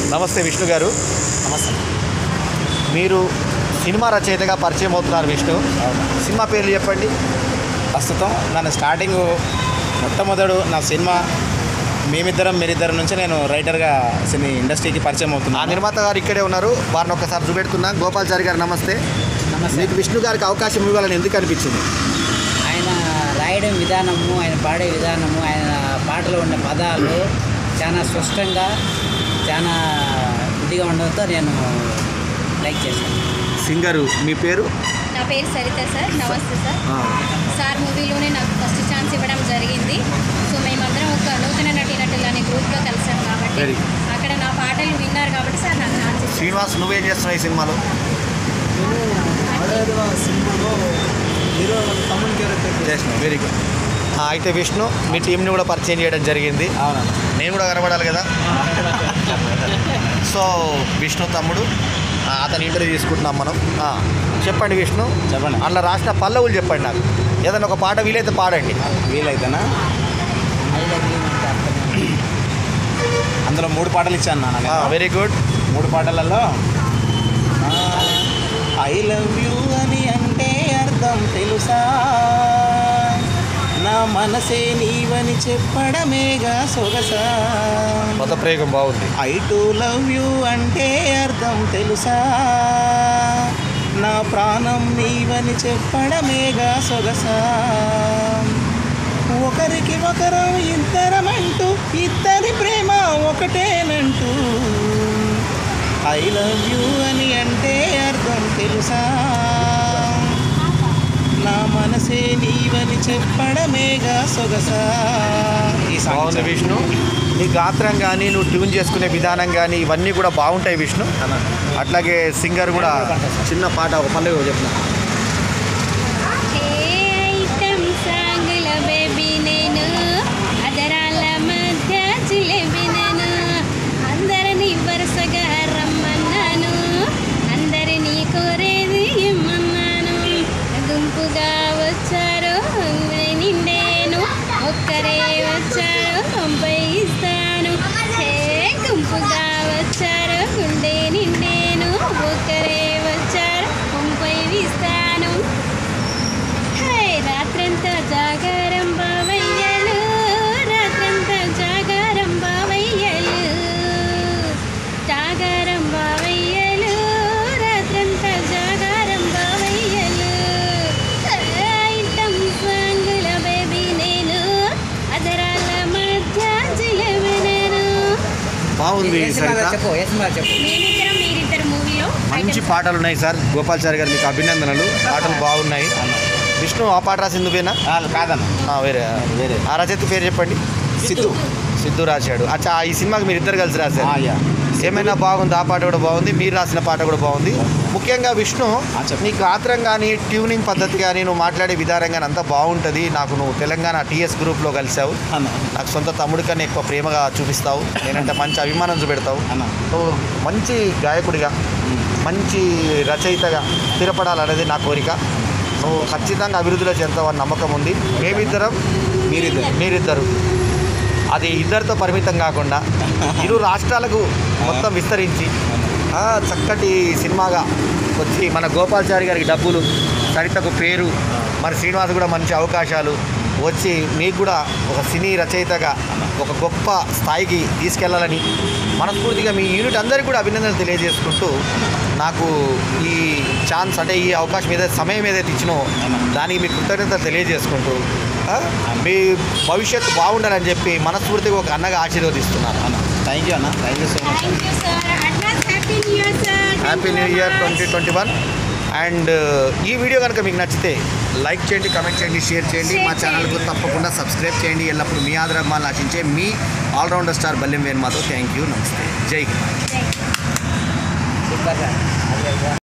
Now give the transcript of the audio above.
నమస్తే విష్ణు గారు నమస్తే మీరు సినిమా రచయితగా పరిచయం అవుతున్నారు విష్ణు అవును సినిమా పేర్లు చెప్పండి ప్రస్తుతం నన్ను స్టార్టింగ్ మొట్టమొదడు నా సినిమా మేమిద్దరం మీరిద్దరం నుంచి నేను రైటర్గా సినీ ఇండస్ట్రీకి పరిచయం ఆ అవుతున్నాను నిర్మాత గారు ఇక్కడే ఉన్నారు వారిని ఒకసారి చూపెడుతున్నా గోపాల్చారి గారు నమస్తే మీకు విష్ణు గారికి అవకాశం ఇవ్వాలని ఎందుకు అనిపించింది ఆయన రాయడం విధానము ఆయన పాడే విధానము ఆయన పాటలో ఉండే పదాలు చాలా స్పష్టంగా చాలా ఇదిగా ఉండడంతో నేను లైక్ చేశాను సింగరు మీ పేరు నా పేరు సరిత సార్ నమస్తే సార్ ఆ, సార్ మూవీలోనే నాకు ఫస్ట్ ఛాన్స్ ఇవ్వడం జరిగింది సో మేమందరం ఒక నూతన నటీనటులు అనే గ్రూప్లో కలిసాం కాబట్టి Very good. అక్కడ నా పాటలు విన్నారు కాబట్టి సార్ నాకు ఛాన్స్ ఇచ్చారు శ్రీనివాస్ నువ్వేం చేస్తున్నావు ఈ సినిమాలో చేసినావు వెరీ గుడ్ అయితే విష్ణు మీ టీంని కూడా పరిచయం చేయడం జరిగింది అవునా నేను కూడా కనబడాలి కదా సో విష్ణు తమ్ముడు ఆ, అతని ఇంటర్వ్యూ తీసుకుంటున్నాం మనం ఆ, చెప్పండి విష్ణు చెప్పండి. అందులో రాసిన పల్లవులు చెప్పండి నాకు ఏదైనా ఒక పాట వీలైతే పాడండి వీలైతేనా అందులో మూడు పాటలు ఇచ్చాను నాన్న వెరీ గుడ్ మూడు పాటలలో ఐ లవ్ యూ అని అంటే అర్థం తెలుసా నా మనసే నీవని చెప్పడమేగా సొగసా కొత్త ప్రయోగం బాగుంది ఐ టు లవ్ యూ అంటే అర్థం తెలుసా నా ప్రాణం నీవని చెప్పడమేగా సొగసా ఒకరికి ఒకరం ఇద్దరమంటూ ఇద్దరి ప్రేమ ఒకటేనంటూ ఐ లవ్ యూ అని అంటే అర్థం తెలుసా నా మనసే నీవని చెప్పడమేగా సొగసా ఈ సాంగ్ బాగుంది ఇచ్చాను. విష్ణు నీ గాత్రం కానీ నువ్వు ట్యూన్ చేసుకునే విధానం కానీ ఇవన్నీ కూడా బాగుంటాయి విష్ణు అన్న. అట్లాగే సింగర్ కూడా చిన్న పాట ఒక పల్లవి చెప్తున్నా ఏ ఐటమ్ సాంగుల బేబీ నేను అదరాల మధ్య జిలేబీ నేను అందరినీ వరుసగా రమ్మన్నాను అందరినీ కోరేది ఇమ్మన్నాను గుంపుగా వచ్చారు నిండేను ఒక్కరే వచ్చారు పంపై ఇస్తాను హే గుంపుగా వచ్చారు గుండె నిండేను ఒక్కరే వచ్చారు పంపై ఇస్తాను హే, రాత్రంతా జాగారం బావయ్యలు రాత్రంతా జాగారం బావయ్యలు జాగారం బావయ్యలు రాత్రంతా జాగారం బావయ్యలు ఐటమ్ సాంగుల బేబీ నేను అదరాల మధ్య జిలేబీ నేను బాగుంది ఏ సినిమాలో సరిత చెప్పు ఏ సినిమాలో చెప్పు మేమిద్దరం మీరిద్దరు మూవీలో మంచి పాటలు ఉన్నాయి సార్ గోపాల్చారి గారు మీకు అభినందనలు పాటలు బాగున్నాయి విష్ణు ఆ పాట రాసింది నువ్వేనా ఆ, కాదన్న ఆ, వేరే వేరే ఆ రచయిత పేరు చెప్పండి సిద్ధు సిద్ధు రాశాడు అచ్చా ఈ సినిమాకి మీరు ఇద్దరు కలిసి ఆ, రాశారు యా. ఏమైనా బాగుంది ఆ పాట కూడా బాగుంది మీరు రాసిన పాట కూడా బాగుంది ముఖ్యంగా విష్ణు ఆ, చెప్పు. నీ గాత్రం కానీ ట్యూనింగ్ పద్ధతి కానీ నువ్వు మాట్లాడే విధానం కానీ అంతా బాగుంటుంది నాకు నువ్వు తెలంగాణ టీఎస్ గ్రూప్లో కలిసావు అన్న నాకు సొంత తమ్ముడి కన్నా ఎక్కువ ప్రేమగా చూపిస్తావు నేనంటే మంచి అభిమానం చూపెడతావు అన్న నువ్వు మంచి గాయకుడిగా మంచి రచయితగా స్థిరపడాలనేది నా కోరిక నువ్వు ఖచ్చితంగా అభివృద్ధిలో చెందుతావని నమ్మకం ఉంది మేమిద్దరం మీరిద్దరు మీరిద్దరు అది ఇద్దరితో పరిమితం కాకుండా ఇరు రాష్ట్రాలకు మొత్తం విస్తరించి ఆ, చక్కటి సినిమాగా వచ్చి మన గోపాల్చారి గారికి డబ్బులు సరితకు పేరు మరి శ్రీనివాస్ కూడా మంచి అవకాశాలు వచ్చి మీకు కూడా ఒక సినీ రచయితగా ఒక గొప్ప స్థాయికి తీసుకెళ్లాలని మనస్ఫూర్తిగా మీ యూనిట్ అందరికీ కూడా అభినందనలు తెలియజేసుకుంటూ నాకు ఈ ఛాన్స్ అంటే ఈ అవకాశం ఏదైతే సమయం ఏదైతే ఇచ్చినో దానికి మీ కృతజ్ఞతలు తెలియజేసుకుంటూ ఆ, మీ భవిష్యత్తు బాగుండాలని చెప్పి మనస్ఫూర్తిగా ఒక అన్నగా ఆశీర్వదిస్తున్నాను అన్న థ్యాంక్ యూ అన్న thank you so much thank you sir advance happy new year sir happy new year twenty twenty one and ఈ వీడియో కనుక మీకు నచ్చితే లైక్ చేయండి కమెంట్ చేయండి షేర్ చేయండి మా Share ఛానల్కు చేయండి. తప్పకుండా సబ్స్క్రైబ్ చేయండి ఎల్లప్పుడూ మీ ఆదరమాలను ఆశించే మీ ఆల్రౌండర్ స్టార్ బల్లెం వేణుమాతో థ్యాంక్ యూ నమస్తే Jai Hind thank you super రా.